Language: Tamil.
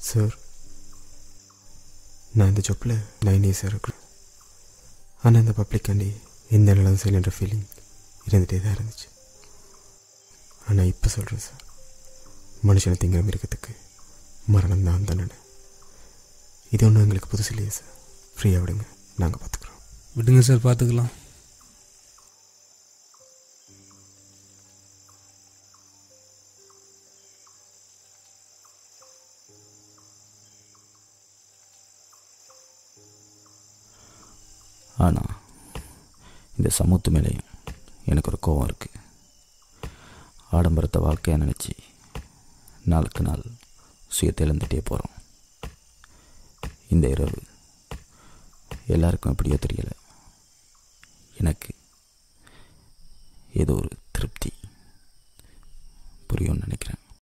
சார் நான் இந்த ஜாப்பில் நைன் இயர்ஸாக இருக்கிறேன் ஆனால் இந்த பப்ளிக்காண்டி எந்த நல்லதும் செய்யலைன்ற ஃபீலிங் இருந்துகிட்டே தான் இருந்துச்சு ஆனால் இப்போ சொல்கிறேன் சார் மனுஷனை திங்கிற மிருகத்துக்கு மரணம் தான் தண்டனை இது ஒன்றும் எங்களுக்கு புதுசு இல்லையே சார் ஃப்ரீயாக விடுங்க நாங்கள் பார்த்துக்குறோம் விடுங்க சார் பார்த்துக்கலாம் ஆனால் இந்த சமூகத்து மேலேயும் எனக்கு ஒரு கோபம் இருக்குது ஆடம்பரத்தை வாழ்க்கையாக நினச்சி நாளுக்கு நாள் சுயத்தை இழந்துட்டே போகிறோம் இந்த இரவு எல்லாருக்கும் எப்படியோ தெரியலை எனக்கு ஏதோ ஒரு திருப்தி புரியும்னு நினைக்கிறேன்